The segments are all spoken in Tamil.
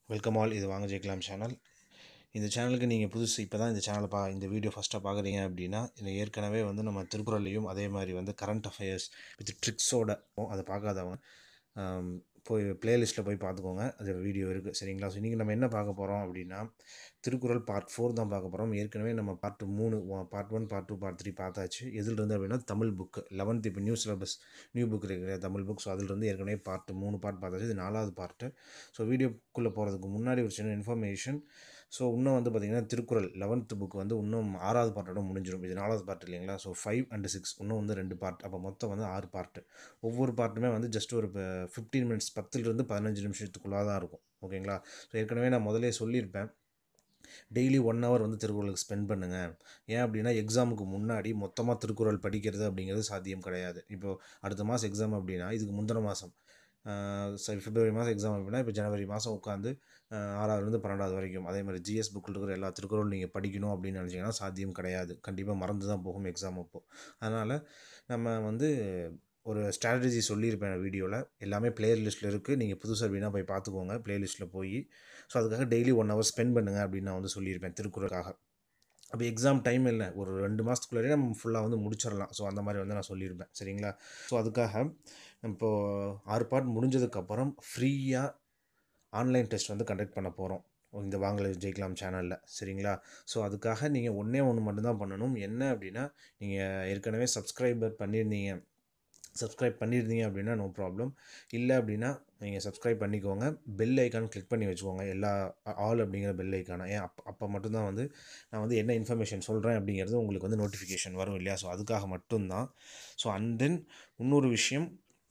வெல்கம் ஆல் இது வாங்க ஜெயிக்கலாம் சேனல் இந்த சேனலுக்கு நீங்கள் புதுசு இப்போ தான் இந்த சேனலை பா இந்த வீடியோ ஃபஸ்ட்டாக பார்க்குறீங்க அப்படின்னா இந்த ஏற்கனவே வந்து நம்ம திருக்குறள்லையும் அதே மாதிரி வந்து கரண்ட் அஃபேர்ஸ் வித் ட்ரிக்ஸோட அதை பார்க்காதவங்க ஆம், போய் ப்ளேலிஸ்ட்டில் போய் பார்த்துக்கோங்க அது வீடியோ இருக்குது சரிங்களா ஸோ இன்றைக்கி நம்ம என்ன பார்க்க போகிறோம் அப்படின்னா திருக்குறள் பார்ட் ஃபோர் தான் பார்க்க போகிறோம் ஏற்கனவே நம்ம பார்ட் மூணு part one part two part three பார்த்தாச்சு எதுலேருந்து அப்படின்னா தமிழ் புக்கு லெவன்த் இப்போ நியூ சிலபஸ் நியூ புக் இருக்கிற தமிழ் புக் ஸோ அதிலிருந்து ஏற்கனவே பார்ட் மூணு பார்ட் பார்த்தாச்சு இது நாலாவது பார்ட்டு ஸோ வீடியோக்குள்ளே போகிறதுக்கு முன்னாடி ஒரு சின்ன இன்ஃபர்மேஷன் ஸோ இன்னும் வந்து பார்த்திங்கன்னா திருக்குறள் லெவன்த் புக் வந்து இன்னும் ஆறாவது பார்ட்டோட முடிஞ்சிடும் இது நாலாவது பார்ட் இல்லைங்களா ஸோ ஃபைவ் அண்ட் சிக்ஸ் இன்னும் வந்து ரெண்டு பார்ட் அப்போ மொத்தம் வந்து ஆறு பார்ட்டு ஒவ்வொரு பார்ட்டுமே வந்து ஜஸ்ட் ஒரு ஃபிஃப்டீன் மினிட்ஸ் பத்துலேருந்து பதினஞ்சு நிமிஷத்துக்குள்ளாக தான் இருக்கும் ஓகேங்களா ஸோ ஏற்கனவே நான் முதலே சொல்லியிருப்பேன் டெய்லி ஒன் ஹவர் வந்து திருக்குறளுக்கு ஸ்பெண்ட் பண்ணுங்கள் ஏன் அப்படின்னா எக்ஸாமுக்கு முன்னாடி மொத்தமாக திருக்குறள் படிக்கிறது அப்படிங்கிறது சாத்தியம் கிடையாது இப்போது அடுத்த மாதம் எக்ஸாம் அப்படின்னா இதுக்கு முந்தின மாதம் சரி பிப்ரவரி மாதம் எக்ஸாம் அப்படின்னா இப்போ ஜனவரி மாதம் உட்காந்து ஆறாவதுலேருந்து பன்னெண்டாவது வரைக்கும் அதே மாதிரி ஜிஎஸ் புக்கில் இருக்கிற எல்லா திருக்குறளும் நீங்கள் படிக்கணும் அப்படின்னு நினச்சிங்கன்னா சாத்தியம் கிடையாது கண்டிப்பாக மறந்து தான் போகும் எக்ஸாம் அப்போது அதனால் நம்ம வந்து ஒரு ஸ்ட்ராட்டஜி சொல்லியிருப்பேன் வீடியோவில் எல்லாமே பிளேலிஸ்ட்டில் இருக்குது நீங்கள் புதுசாக வீணாக போய் பார்த்துக்கோங்க பிளேலிஸ்ட்டில் போய் ஸோ அதுக்காக டெய்லி ஒன் ஹவர் ஸ்பெண்ட் பண்ணுங்கள் அப்படின்னு நான் வந்து சொல்லியிருப்பேன் திருக்குறளுக்காக அப்போ எக்ஸாம் டைம் இல்லை ஒரு ரெண்டு மாதத்துக்குள்ளே நம்ம ஃபுல்லாக வந்து முடிச்சிடலாம் ஸோ அந்த மாதிரி வந்து நான் சொல்லியிருப்பேன் சரிங்களா ஸோ அதுக்காக இப்போது ஆறு பார்ட் முடிஞ்சதுக்கப்புறம் ஃப்ரீயாக ஆன்லைன் டெஸ்ட் வந்து கண்டக்ட் பண்ண போகிறோம் இந்த வாங்கல ஜெயிக்கலாம் சேனலில் சரிங்களா ஸோ அதுக்காக நீங்கள் ஒன்றே ஒன்று மட்டும்தான் பண்ணணும் என்ன அப்படின்னா நீங்கள் ஏற்கனவே சப்ஸ்கிரைபர் பண்ணியிருந்தீங்க சப்ஸ்கிரைப் பண்ணியிருந்தீங்க அப்படின்னா நோ ப்ராப்ளம் இல்லை அப்படின்னா நீங்கள் சப்ஸ்கிரைப் பண்ணிக்கோங்க பெல் ஐக்கான் கிளிக் பண்ணி வச்சுக்கோங்க எல்லா ஆல் அப்படிங்கிற பெல் ஐக்கானை ஏன் அப்போ அப்போ மட்டும்தான் வந்து நான் வந்து என்ன இன்ஃபர்மேஷன் சொல்கிறேன் அப்படிங்கிறது உங்களுக்கு வந்து நோட்டிஃபிகேஷன் வரும் இல்லையா ஸோ அதுக்காக மட்டும்தான் ஸோ அண்ட் தென் இன்னொரு விஷயம்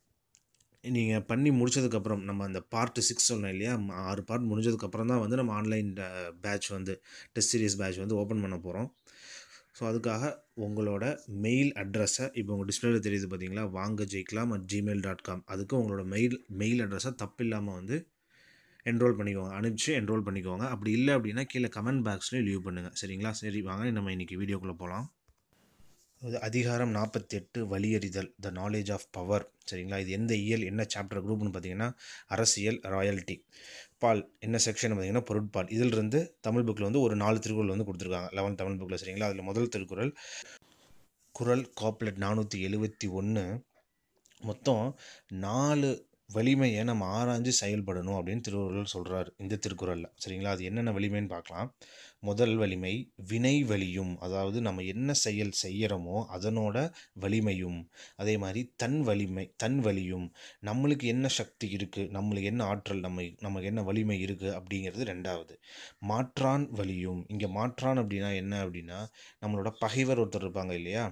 நீங்கள் பண்ணி முடிச்சதுக்கப்புறம் நம்ம அந்த பார்ட் சிக்ஸ் சொன்னோம் இல்லையா ம- ஆறு பார்ட் முடிஞ்சதுக்கப்புறம் தான் வந்து நம்ம ஆன்லைன் பேட்ச் வந்து டெஸ்ட் சீரிஸ் பேட்ச் வந்து ஓப்பன் பண்ண போகிறோம் ஸோ அதுக்காக உங்களோட மெயில் அட்ரஸை இப்போ உங்கள் டிஸ்பிளேல தெரியுது பார்த்தீங்களா வாங்க ஜெயிக்கலாம் அட் ஜிமெயில் டாட் காம் அதுக்கு உங்களோட மெயில் மெயில் அட்ரஸை தப்பு இல்லாமல் வந்து என்ரோல் பண்ணிக்கோங்க அனுப்பிச்சு என்ரோல் பண்ணிக்கோங்க அப்படி இல்லை அப்படின்னா கீழே கமெண்ட் பாக்ஸ்லேயும் லீவ் பண்ணுங்கள் சரிங்களா சரி வாங்க நம்ம இன்றைக்கி வீடியோக்குள்ளே போகலாம் அது அதிகாரம் நாற்பத்தெட்டு வலியறிதல் த நாலேஜ் ஆஃப் பவர் சரிங்களா இது எந்த இயல் என்ன சாப்டர் குரூப்னு பார்த்தீங்கன்னா அரசியல் ராயல்ட்டி பால் என்ன செக்ஷன் பார்த்தீங்கன்னா பொருட்பால் இதிலிருந்து தமிழ் புக்கில் வந்து ஒரு நாலு திருக்குறள் வந்து கொடுத்துருக்காங்க லெவன்த் தமிழ் புக்கில் சரிங்களா அதில் முதல் திருக்குறள் குறள் காப்லெட் நானூற்றி எழுபத்தி ஒன்று மொத்தம் நாலு வலிமையை நம்ம ஆராய்ஞ்சு செயல்படணும் அப்படின்னு திருவள்ளுவர் சொல்கிறார் இந்த திருக்குறளில் சரிங்களா அது என்னென்ன வலிமைன்னு பார்க்கலாம் முதல் வலிமை வினை வலியும் அதாவது நம்ம என்ன செயல் செய்யறோமோ அதனோட வலிமையும் அதே மாதிரி தன் வலிமை தன் வலியும் நம்மளுக்கு என்ன சக்தி இருக்குது நம்மளுக்கு என்ன ஆற்றல் நம்ம நமக்கு என்ன வலிமை இருக்குது அப்படிங்கிறது ரெண்டாவது மாற்றான் வலியும் இங்கே மாற்றான் அப்படின்னா என்ன அப்படின்னா நம்மளோட பகைவர் ஒருத்தர் இருப்பாங்க இல்லையா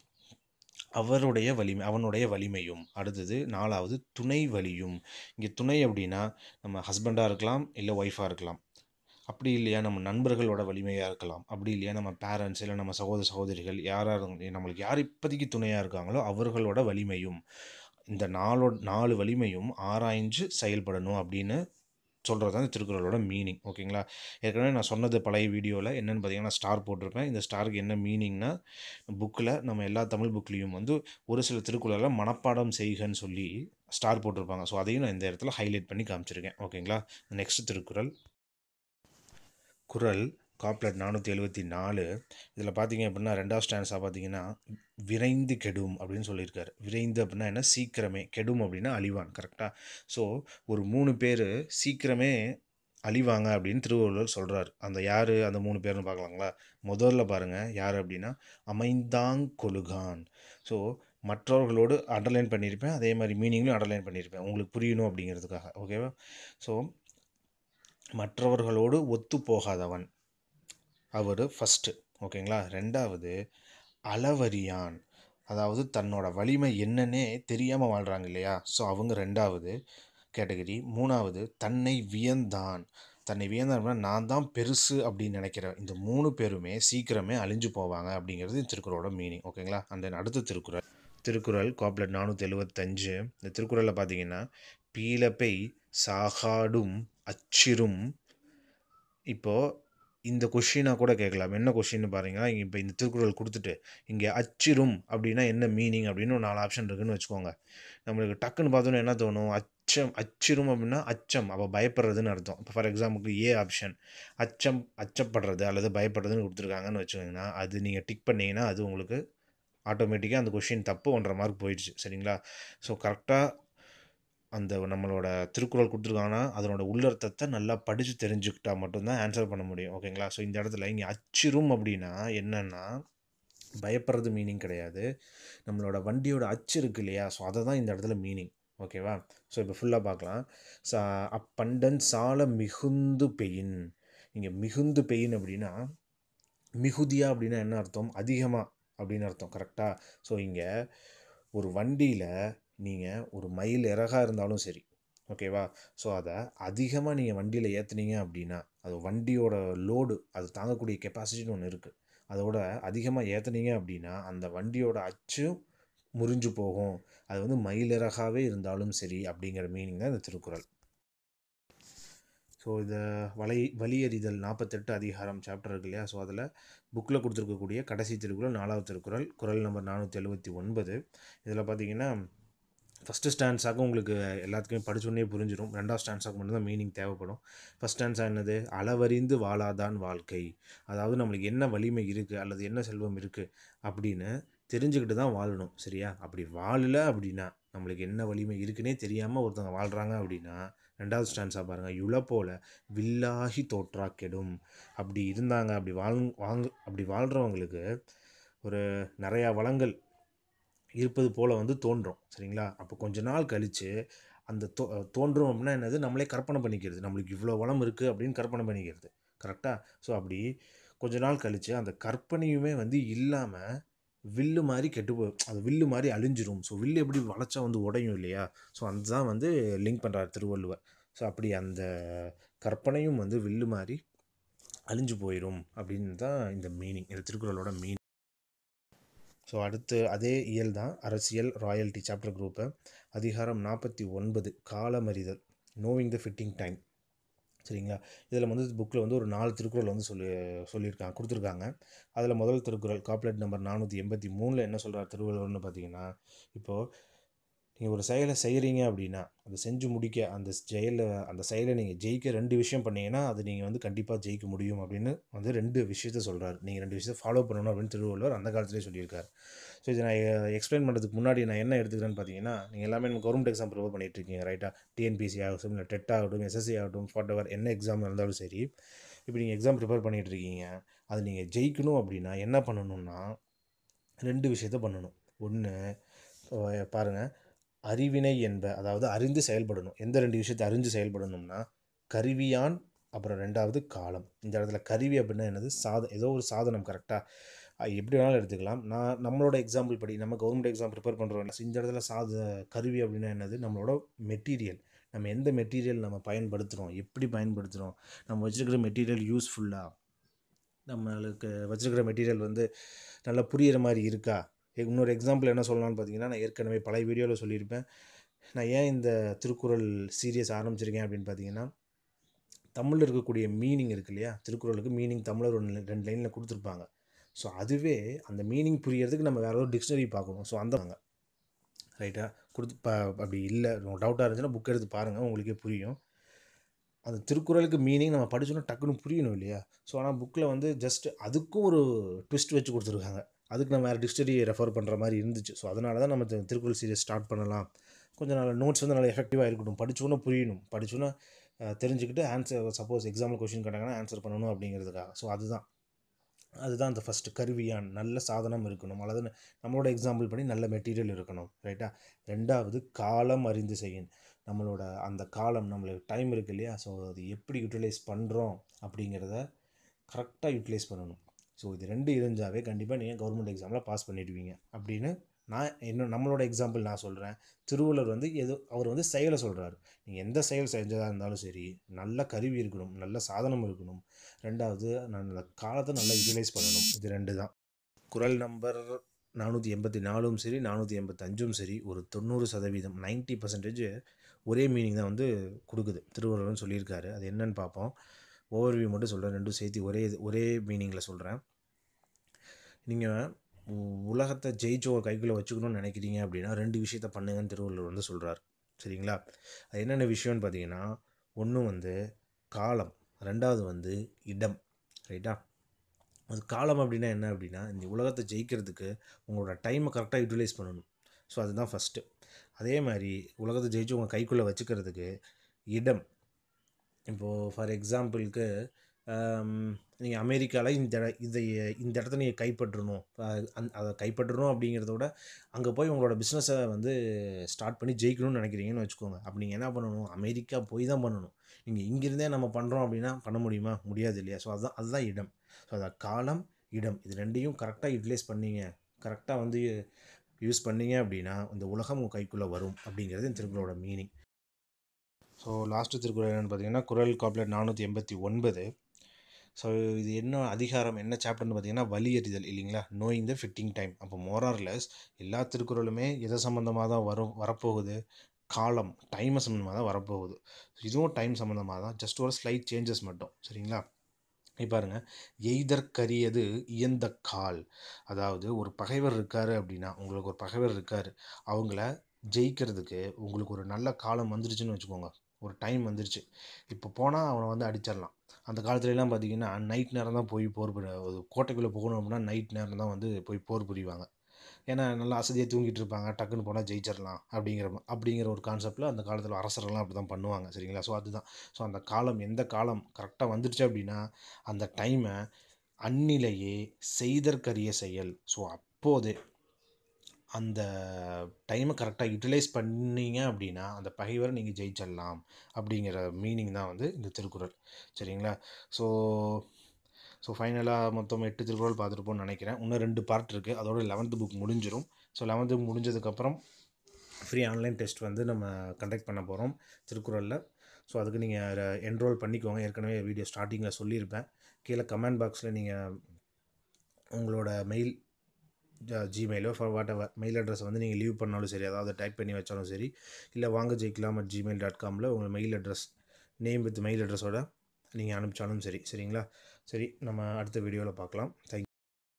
அவருடைய வலிமை அவனுடைய வலிமையும் அடுத்தது நாலாவது துணை வலியும் இங்கே துணை அப்படின்னா நம்ம ஹஸ்பண்டாக இருக்கலாம் இல்லை ஒய்ஃபாக இருக்கலாம் அப்படி இல்லையா நம்ம நண்பர்களோட வலிமையாக இருக்கலாம் அப்படி இல்லையா நம்ம பேரண்ட்ஸ் இல்லை நம்ம சகோதர சகோதரிகள் யாராக நம்மளுக்கு யார் இப்போதைக்கு துணையாக இருக்காங்களோ அவர்களோட வலிமையும் இந்த நாளோட நாலு வலிமையும் ஆராய்ஞ்சு செயல்படணும் அப்படின்னு சொல்கிறது தான் இந்த திருக்குறளோட மீனிங் ஓகேங்களா ஏற்கனவே நான் சொன்னது பழைய வீடியோவில் என்னென்னு பார்த்தீங்கன்னா ஸ்டார் போட்டிருப்பேன் இந்த ஸ்டாருக்கு என்ன மீனிங்னா புக்கில் நம்ம எல்லா தமிழ் புக்லேயும் வந்து ஒரு சில திருக்குறளை மனப்பாடம் செய்கன்னு சொல்லி ஸ்டார் போட்டிருப்பாங்க ஸோ அதையும் நான் இந்த இடத்துல ஹைலைட் பண்ணி காமிச்சிருக்கேன் ஓகேங்களா நெக்ஸ்ட் திருக்குறள் குறள் காப்லெட் நானூற்றி எழுபத்தி நாலு இதில் பார்த்தீங்க அப்படின்னா ரெண்டாவது ஸ்டான்ஸாக பார்த்தீங்கன்னா விரைந்து கெடும் அப்படின்னு சொல்லியிருக்காரு விரைந்து அப்படின்னா என்ன சீக்கிரமே கெடும் அப்படின்னா அழிவான் கரெக்டாக ஸோ ஒரு மூணு பேர் சீக்கிரமே அழிவாங்க அப்படின்னு திருவள்ளுவர் சொல்கிறார் அந்த யார் அந்த மூணு பேர்னு பார்க்கலாங்களா முதல்ல பாருங்கள் யார் அப்படின்னா அமைந்தாங் கொலுகான் ஸோ மற்றவர்களோடு அண்டர்லைன் பண்ணியிருப்பேன் அதே மாதிரி மீனிங்லையும் அண்டர்லைன் பண்ணியிருப்பேன் உங்களுக்கு புரியணும் அப்படிங்கிறதுக்காக ஓகேவா ஸோ மற்றவர்களோடு ஒத்து போகாதவன் அவர் ஃபஸ்ட்டு ஓகேங்களா ரெண்டாவது அளவரியான் அதாவது தன்னோட வலிமை என்னன்னே தெரியாமல் வாழ்கிறாங்க இல்லையா ஸோ அவங்க ரெண்டாவது கேட்டகரி மூணாவது தன்னை வியந்தான் தன்னை வியந்தான் அப்படின்னா நான் தான் பெருசு அப்படின்னு நினைக்கிறேன் இந்த மூணு பேருமே சீக்கிரமே அழிஞ்சு போவாங்க அப்படிங்கிறது இந்த திருக்குறளோட மீனிங் ஓகேங்களா அந்த அடுத்த திருக்குறள் திருக்குறள் காப்லெட் நானூற்றி எழுபத்தஞ்சு இந்த திருக்குறளில் பார்த்தீங்கன்னா பீலப்பை சாகாடும் அச்சிரும் இப்போது இந்த கொஷினாக கூட கேட்கலாம் என்ன கொஷின்னு பாருங்கன்னா இங்கே இப்போ இந்த திருக்குறள் கொடுத்துட்டு இங்கே அச்சிரும் அப்படின்னா என்ன மீனிங் அப்படின்னு ஒரு நாலு ஆப்ஷன் இருக்குன்னு வச்சுக்கோங்க நம்மளுக்கு டக்குன்னு பார்த்தோன்னா என்ன தோணும் அச்சம் அச்சிரும் அப்படின்னா அச்சம் அப்போ பயப்படுறதுன்னு அர்த்தம் இப்போ ஃபார் எக்ஸாம்பிளுக்கு ஏ ஆப்ஷன் அச்சம் அச்சப்படுறது அல்லது பயப்படுறதுன்னு கொடுத்துருக்காங்கன்னு வச்சுக்கோங்கன்னா அது நீங்கள் டிக் பண்ணீங்கன்னா அது உங்களுக்கு ஆட்டோமேட்டிக்காக அந்த கொஷின் தப்பு ஒன்றரை மார்க் போயிடுச்சு சரிங்களா ஸோ கரெக்டாக அந்த நம்மளோட திருக்குறள் கொடுத்துருக்காங்கன்னா அதனோட உள்ளர்த்தத்தை நல்லா படித்து தெரிஞ்சுக்கிட்டா மட்டும்தான் ஆன்சர் பண்ண முடியும் ஓகேங்களா ஸோ இந்த இடத்துல இங்கே அச்சிரும் அப்படின்னா என்னென்னா பயப்படுறது மீனிங் கிடையாது நம்மளோட வண்டியோட அச்சு இருக்கு இல்லையா ஸோ அதை தான் இந்த இடத்துல மீனிங் ஓகேவா ஸோ இப்போ ஃபுல்லாக பார்க்கலாம் சா அப்பண்டன் சால மிகுந்து பெயின் இங்கே மிகுந்து பெயின் அப்படின்னா மிகுதியா அப்படின்னா என்ன அர்த்தம் அதிகமாக அப்படின்னு அர்த்தம் கரெக்டாக ஸோ இங்கே ஒரு வண்டியில் நீங்கள் ஒரு மைல் இறகா இருந்தாலும் சரி ஓகேவா ஸோ அதை அதிகமாக நீங்கள் வண்டியில் ஏற்றுனீங்க அப்படின்னா அது வண்டியோட லோடு அது தாங்கக்கூடிய கெப்பாசிட்டின்னு ஒன்று இருக்குது அதோட அதிகமாக ஏற்றுனீங்க அப்படின்னா அந்த வண்டியோட அச்சும் முறிஞ்சு போகும் அது வந்து மயிலிறகாவே இருந்தாலும் சரி அப்படிங்கிற மீனிங் தான் இந்த திருக்குறள் ஸோ இதை வலை வலியறிதல் நாற்பத்தெட்டு அதிகாரம் சாப்டர் இருக்கு இல்லையா ஸோ அதில் புக்கில் கொடுத்துருக்கக்கூடிய கடைசி திருக்குறள் நாலாவது திருக்குறள் குறள் நம்பர் நானூற்றி எழுபத்தி ஒன்பது இதில் பார்த்தீங்கன்னா ஃபஸ்ட்டு ஸ்டான்ஸாக உங்களுக்கு எல்லாத்துக்குமே படிச்சோடனே புரிஞ்சிடும் ரெண்டாவது ஸ்டான்ஸாக மட்டும் தான் மீனிங் தேவைப்படும் ஃபஸ்ட் ஸ்டான்ஸா என்னது அளவறிந்து வாழாதான் வாழ்க்கை அதாவது நம்மளுக்கு என்ன வலிமை இருக்குது அல்லது என்ன செல்வம் இருக்குது அப்படின்னு தெரிஞ்சுக்கிட்டு தான் வாழணும் சரியா அப்படி வாழல அப்படின்னா நம்மளுக்கு என்ன வலிமை இருக்குன்னே தெரியாமல் ஒருத்தவங்க வாழ்கிறாங்க அப்படின்னா ரெண்டாவது ஸ்டான்ஸாக பாருங்கள் யுள போல வில்லாகி தோற்றா கெடும் அப்படி இருந்தாங்க அப்படி வாழ் வாங்க அப்படி வாழ்கிறவங்களுக்கு ஒரு நிறையா வளங்கள் இருப்பது போல் வந்து தோன்றும் சரிங்களா அப்போ கொஞ்ச நாள் கழித்து அந்த தோ தோன்றும் அப்படின்னா என்னது நம்மளே கற்பனை பண்ணிக்கிறது நம்மளுக்கு இவ்வளோ வளம் இருக்குது அப்படின்னு கற்பனை பண்ணிக்கிறது கரெக்டாக ஸோ அப்படி கொஞ்ச நாள் கழித்து அந்த கற்பனையுமே வந்து இல்லாமல் வில்லு மாதிரி கெட்டு போ அது வில்லு மாதிரி அழிஞ்சிரும் ஸோ வில்லு எப்படி வளைச்சா வந்து உடையும் இல்லையா ஸோ அதுதான் வந்து லிங்க் பண்ணுறார் திருவள்ளுவர் ஸோ அப்படி அந்த கற்பனையும் வந்து வில்லு மாதிரி அழிஞ்சு போயிடும் அப்படின்னு தான் இந்த மீனிங் இந்த திருக்குறளோட மீனிங் ஸோ அடுத்து அதே இயல் தான் அரசியல் ராயல்டி சாப்டர் குரூப்பு அதிகாரம் நாற்பத்தி ஒன்பது காலமறிதல் நோவிங் த ஃபிட்டிங் டைம் சரிங்களா இதில் வந்து புக்கில் வந்து ஒரு நாலு திருக்குறள் வந்து சொல்லி சொல்லியிருக்காங்க கொடுத்துருக்காங்க அதில் முதல் திருக்குறள் காப்லெட் நம்பர் நானூற்றி எண்பத்தி மூணில் என்ன சொல்கிறார் திருவள்ளுவர்னு பார்த்தீங்கன்னா இப்போது நீங்கள் ஒரு செயலை செய்கிறீங்க அப்படின்னா அதை செஞ்சு முடிக்க அந்த செயலை அந்த செயலை நீங்கள் ஜெயிக்க ரெண்டு விஷயம் பண்ணீங்கன்னா அது நீங்கள் வந்து கண்டிப்பாக ஜெயிக்க முடியும் அப்படின்னு வந்து ரெண்டு விஷயத்த சொல்கிறார் நீங்கள் ரெண்டு விஷயத்தை ஃபாலோ பண்ணணும் அப்படின்னு திருவள்ளுவர் அந்த காலத்திலே சொல்லியிருக்காரு ஸோ இதை நான் எக்ஸ்பிளைன் பண்ணுறதுக்கு முன்னாடி நான் என்ன எடுத்துக்கிறேன்னு பார்த்தீங்கன்னா நீங்கள் எல்லாமே நம்ம கவர்மெண்ட் எக்ஸாம் ப்ரிப்பேர் பண்ணிட்டு இருக்கீங்க ரைட்டாக டிஎன்பிசி ஆகட்டும் இல்லை டெட் ஆகட்டும் எஸ்எஸ்சி ஆகட்டும் வாட் எவர் என்ன எக்ஸாம் இருந்தாலும் சரி இப்போ நீங்கள் எக்ஸாம் ப்ரிப்பேர் பண்ணிகிட்டு இருக்கீங்க அது நீங்கள் ஜெயிக்கணும் அப்படின்னா என்ன பண்ணணும்னா ரெண்டு விஷயத்த பண்ணணும் ஒன்று பாருங்கள் அறிவினை என்ப அதாவது அறிந்து செயல்படணும் எந்த ரெண்டு விஷயத்தை அறிஞ்சு செயல்படணும்னா கருவியான் அப்புறம் ரெண்டாவது காலம் இந்த இடத்துல கருவி அப்படின்னா என்னது சாத ஏதோ ஒரு சாதனம் கரெக்டாக எப்படி வேணாலும் எடுத்துக்கலாம் நான் நம்மளோட எக்ஸாம்பிள் படி நம்ம கவர்மெண்ட் எக்ஸாம் ப்ரிப்பேர் பண்ணுறோம் இந்த இடத்துல சாத கருவி அப்படின்னா என்னது நம்மளோட மெட்டீரியல் நம்ம எந்த மெட்டீரியல் நம்ம பயன்படுத்துகிறோம் எப்படி பயன்படுத்துகிறோம் நம்ம வச்சுருக்கிற மெட்டீரியல் யூஸ்ஃபுல்லாக நம்மளுக்கு வச்சுருக்கிற மெட்டீரியல் வந்து நல்லா புரிகிற மாதிரி இருக்கா இன்னொரு எக்ஸாம்பிள் என்ன சொல்லலாம்னு பார்த்தீங்கன்னா நான் ஏற்கனவே பழைய வீடியோவில் சொல்லியிருப்பேன் நான் ஏன் இந்த திருக்குறள் சீரியஸ் ஆரம்பிச்சிருக்கேன் அப்படின்னு பார்த்தீங்கன்னா தமிழில் இருக்கக்கூடிய மீனிங் இருக்கு இல்லையா திருக்குறளுக்கு மீனிங் தமிழர் ஒன்று ரெண்டு லைனில் கொடுத்துருப்பாங்க ஸோ அதுவே அந்த மீனிங் புரியறதுக்கு நம்ம வேறு ஒரு டிக்ஷனரி பார்க்கணும் ஸோ அந்த ரைட்டாக கொடுத்து ப அப்படி இல்லை டவுட்டாக இருந்துச்சுன்னா புக் எடுத்து பாருங்கள் உங்களுக்கே புரியும் அந்த திருக்குறளுக்கு மீனிங் நம்ம படிச்சோன்னா டக்குன்னு புரியணும் இல்லையா ஸோ ஆனால் புக்கில் வந்து ஜஸ்ட் அதுக்கும் ஒரு ட்விஸ்ட் வச்சு கொடுத்துருக்காங்க அதுக்கு நம்ம வேறு டிக்ஷனரி ரெஃபர் பண்ணுற மாதிரி இருந்துச்சு ஸோ அதனால தான் நம்ம திருக்குறள் சீரியஸ் ஸ்டார்ட் பண்ணலாம் கொஞ்சம் நாள் நோட்ஸ் வந்து நல்லா எஃபெக்டிவாக இருக்கட்டும் படிச்சோன்னா புரியணும் படிச்சோன்னா தெரிஞ்சுக்கிட்டு ஆன்சர் சப்போஸ் எக்ஸாமில் கொஷின் கேட்டாங்கன்னா ஆன்சர் பண்ணணும் அப்படிங்கிறதுக்காக ஸோ அதுதான் அதுதான் அந்த ஃபஸ்ட்டு கருவியான் நல்ல சாதனம் இருக்கணும் அல்லது நம்மளோட எக்ஸாம்பிள் படி நல்ல மெட்டீரியல் இருக்கணும் ரைட்டா ரெண்டாவது காலம் அறிந்து செய்யணும் நம்மளோட அந்த காலம் நம்மளுக்கு டைம் இருக்குது இல்லையா ஸோ அது எப்படி யூட்டிலைஸ் பண்ணுறோம் அப்படிங்கிறத கரெக்டாக யூட்டிலைஸ் பண்ணணும் ஸோ இது ரெண்டு இருந்தாவே கண்டிப்பாக நீங்கள் கவர்மெண்ட் எக்ஸாமில் பாஸ் பண்ணிடுவீங்க அப்படின்னு நான் இன்னும் நம்மளோட எக்ஸாம்பிள் நான் சொல்கிறேன் திருவள்ளுவர் வந்து எதோ அவர் வந்து செயலை சொல்கிறாரு நீங்கள் எந்த செயல் செஞ்சதாக இருந்தாலும் சரி நல்ல கருவி இருக்கணும் நல்ல சாதனம் இருக்கணும் ரெண்டாவது நல்ல காலத்தை நல்லா யூட்டிலைஸ் பண்ணணும் இது ரெண்டு தான் குரல் நம்பர் நானூற்றி எண்பத்தி நாலும் சரி நானூற்றி எண்பத்தஞ்சும் சரி ஒரு தொண்ணூறு சதவீதம் நைன்ட்டி பர்சன்டேஜ் ஒரே மீனிங் தான் வந்து கொடுக்குது திருவள்ளுவர்னு சொல்லியிருக்காரு அது என்னன்னு பார்ப்போம் ஓவர்வியூ மட்டும் சொல்கிறேன் ரெண்டும் சேர்த்து ஒரே இது- ஒரே மீனிங்கில் சொல்கிறேன் நீங்கள் உலகத்தை ஜெயிச்சு ஒரு கைக்குள்ளே வச்சுக்கணும்னு நினைக்கிறீங்க அப்படின்னா ரெண்டு விஷயத்த பண்ணுங்கன்னு திருவள்ளுவர் வந்து சொல்கிறார் சரிங்களா அது என்னென்ன விஷயம்னு பார்த்தீங்கன்னா ஒன்று வந்து காலம் ரெண்டாவது வந்து இடம் ரைட்டா அது காலம் அப்படின்னா என்ன அப்படின்னா இந்த உலகத்தை ஜெயிக்கிறதுக்கு உங்களோட டைமை கரெக்டாக யூட்டிலைஸ் பண்ணணும் ஸோ அதுதான் ஃபஸ்ட்டு அதே மாதிரி உலகத்தை ஜெயிச்சு உங்கள் கைக்குள்ளே வச்சுக்கிறதுக்கு இடம் இப்போது ஃபார் எக்ஸாம்பிளுக்கு நீங்கள் அமெரிக்காவில் இந்த இட- இதை இந்த இடத்த நீங்கள் கைப்பற்றணும் அஹ் அந் அதை கைப்பற்றணும் அப்படிங்கிறத விட அங்கே போய் உங்களோட பிஸ்னஸை வந்து ஸ்டார்ட் பண்ணி ஜெயிக்கணும்னு நினைக்கிறீங்கன்னு வச்சுக்கோங்க அப்போ நீங்கள் என்ன பண்ணணும் அமெரிக்கா போய் தான் பண்ணணும் நீங்கள் இங்கிருந்தே நம்ம பண்ணுறோம் அப்படின்னா பண்ண முடியுமா முடியாது இல்லையா ஸோ அதுதான் அதுதான் இடம் ஸோ அதான் காலம் இடம் இது ரெண்டையும் கரெக்டாக யூட்டிலைஸ் பண்ணீங்க கரெக்டாக வந்து யூஸ் பண்ணீங்க அப்படின்னா இந்த உலகம் உங்கள் கைக்குள்ளே வரும் அப்படிங்கிறது இந்த திருக்குறளோட மீனிங் ஸோ லாஸ்ட்டு திருக்குறள் என்னென்னு பார்த்தீங்கன்னா குரல் காப்லெட் நானூற்றி எண்பத்தி ஒன்பது ஸோ இது என்ன அதிகாரம் என்ன சாப்டர்னு பார்த்தீங்கன்னா வலியறிதல் இல்லைங்களா நோயிங் த ஃபிட்டிங் டைம் அப்போ மோரார்லெஸ் எல்லா திருக்குறளுமே எதை சம்மந்தமாக தான் வரும் வரப்போகுது காலம் டைமை சம்மந்தமாக தான் வரப்போகுது இதுவும் டைம் சம்மந்தமாக தான் ஜஸ்ட் ஒரு ஸ்லைட் சேஞ்சஸ் மட்டும் சரிங்களா இப்போ பாருங்க எய்தற்கரியது இயந்த கால் அதாவது ஒரு பகைவர் இருக்காரு அப்படின்னா உங்களுக்கு ஒரு பகைவர் இருக்காரு அவங்கள ஜெயிக்கிறதுக்கு உங்களுக்கு ஒரு நல்ல காலம் வந்துருச்சுன்னு வச்சுக்கோங்க ஒரு டைம் வந்துருச்சு இப்போ போனால் அவனை வந்து அடிச்சிடலாம் அந்த காலத்துலலாம் பார்த்தீங்கன்னா நைட் நேரம் தான் போய் போர் புரிய ஒரு கோட்டைக்குள்ளே போகணும் அப்படின்னா நைட் நேரம் தான் வந்து போய் போர் புரிவாங்க ஏன்னா நல்லா அசதியாக தூங்கிட்டு இருப்பாங்க டக்குன்னு போனால் ஜெயிச்சிடலாம் அப்படிங்கிற மா- அப்படிங்கிற ஒரு கான்செப்டில் அந்த காலத்தில் அரசர்கள்லாம் அப்படி தான் பண்ணுவாங்க சரிங்களா ஸோ அதுதான் ஸோ அந்த காலம் எந்த காலம் கரெக்டாக வந்துருச்சு அப்படின்னா அந்த டைமை அந்நிலையே செய்தற்கரிய செயல் ஸோ அப்போது அந்த டைமை கரெக்டாக யூட்டிலைஸ் பண்ணீங்க அப்படின்னா அந்த பகைவரை நீங்கள் ஜெயிச்சிடலாம் அப்படிங்கிற மீனிங் தான் வந்து இந்த திருக்குறள் சரிங்களா ஸோ ஸோ ஃபைனலாக மொத்தம் எட்டு திருக்குறள் பார்த்துருப்போம்னு நினைக்கிறேன் இன்னும் ரெண்டு பார்ட் இருக்குது அதோட லெவன்த்து புக் முடிஞ்சிடும் ஸோ லெவன்த்து முடிஞ்சதுக்கப்புறம் ஃப்ரீ ஆன்லைன் டெஸ்ட் வந்து நம்ம கண்டக்ட் பண்ண போகிறோம் திருக்குறளில் ஸோ அதுக்கு நீங்கள் என்ரோல் பண்ணிக்கோங்க ஏற்கனவே வீடியோ ஸ்டார்டிங்கில் சொல்லியிருப்பேன் கீழே கமெண்ட் பாக்ஸில் நீங்கள் உங்களோட மெயில் ஜிமெயிலோ for whatever mail address வந்து நீங்கள் லீவ் பண்ணாலும் சரி அதாவது டைப் பண்ணி வச்சாலும் சரி இல்லை வாங்க ஜெயிக்கலாம் அட் ஜிமெயில் டாட் காமில் உங்கள் mail address name with mail அட்ரஸோட நீங்கள் அனுப்பிச்சாலும் சரி சரிங்களா சரி நம்ம அடுத்த வீடியோவில் பார்க்கலாம் தேங்க்